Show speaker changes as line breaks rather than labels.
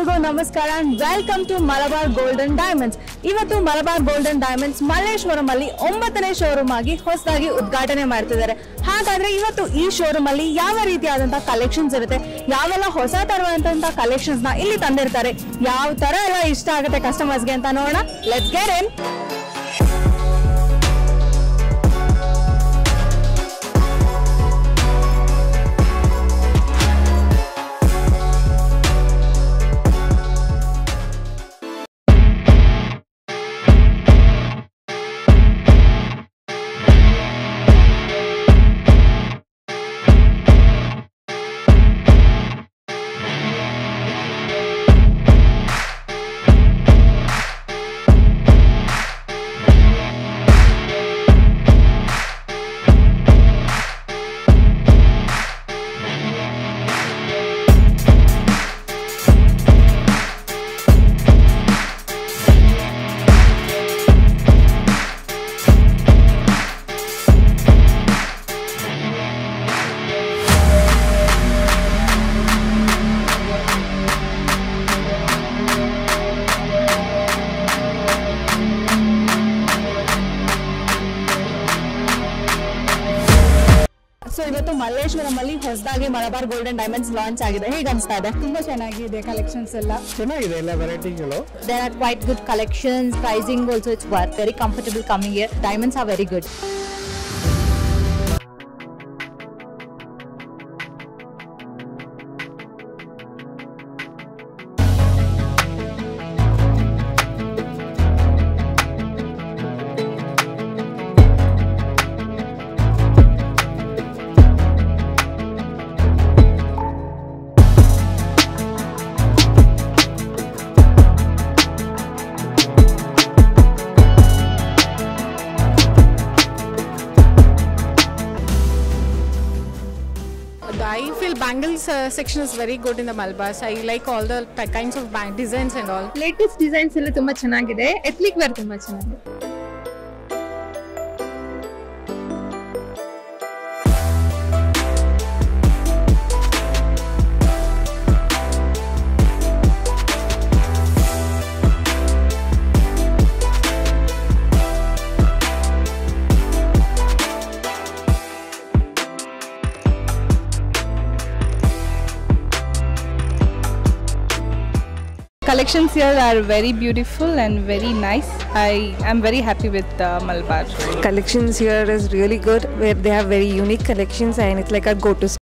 ಎಲ್ರಿಗೂ ನಮಸ್ಕಾರ and welcome to Malabar golden diamonds ಇವತ್ತು ಮಲಬಾರ್ ಗೋಲ್ಡನ್ ಡೈಮಂಡ್ಸ್ ಮಲ್ಲೇಶ್ವರಂ ಅಲ್ಲಿ ಒಂಬತ್ತನೇ ಶೋರೂಮ್ ಆಗಿ ಹೊಸದಾಗಿ ಉದ್ಘಾಟನೆ ಮಾಡ್ತಿದ್ದಾರೆ ಹಾಗಾದ್ರೆ ಇವತ್ತು ಈ ಶೋರೂಮ್ ಅಲ್ಲಿ ಯಾವ ರೀತಿಯಾದಂತಹ ಕಲೆಕ್ಷನ್ಸ್ ಇರುತ್ತೆ ಯಾವೆಲ್ಲ ಹೊಸ ತರುವಂತಹ ಕಲೆಕ್ಷನ್ಸ್ ನ ಇಲ್ಲಿ ತಂದಿರ್ತಾರೆ ಯಾವ ತರ ಎಲ್ಲ ಇಷ್ಟ ಆಗುತ್ತೆ ಕಸ್ಟಮರ್ಸ್ಗೆ ಅಂತ ನೋಡೋಣ ಲೆಟ್ಸ್ ಗೆಟ್ ಇನ್ ಸೊ ಇವತ್ತು ಮಲ್ಲೇಶ್ವರಂ ಅಲ್ಲಿ ಹೊಸದಾಗಿ ಮಲಬಾರ್ ಗೋಲ್ಡನ್ ಡೈಮಂಡ್ಸ್ ಲಾಂಚ್ ಆಗಿದೆ ಹೇಗೆ ಅನಿಸ್ತಾ ಇದೆ
ತುಂಬಾ ಚೆನ್ನಾಗಿದೆ ಕಲೆಕ್ಷನ್ಸ್ ಎಲ್ಲ
ಚೆನ್ನಾಗಿದೆ ಎಲ್ಲ ವೆರೈಟಿಗಳು
There are quite good collections. Pricing also it's worth very comfortable coming here. Diamonds are very good.
I feel bangles uh, section is very good in the Malbas. I like all the ty- kinds of bang- designs and all.
Latest designs ಎಲ್ಲ ತುಂಬಾ ಚೆನ್ನಾಗಿದೆ ಎತ್ಲಿಕ್ wear ತುಂಬಾ ಚೆನ್ನಾಗಿದೆ
collections here are very beautiful and very nice. I am very happy with uh, Malabar.
collections here is really good where they have very unique collections and it's like a go-to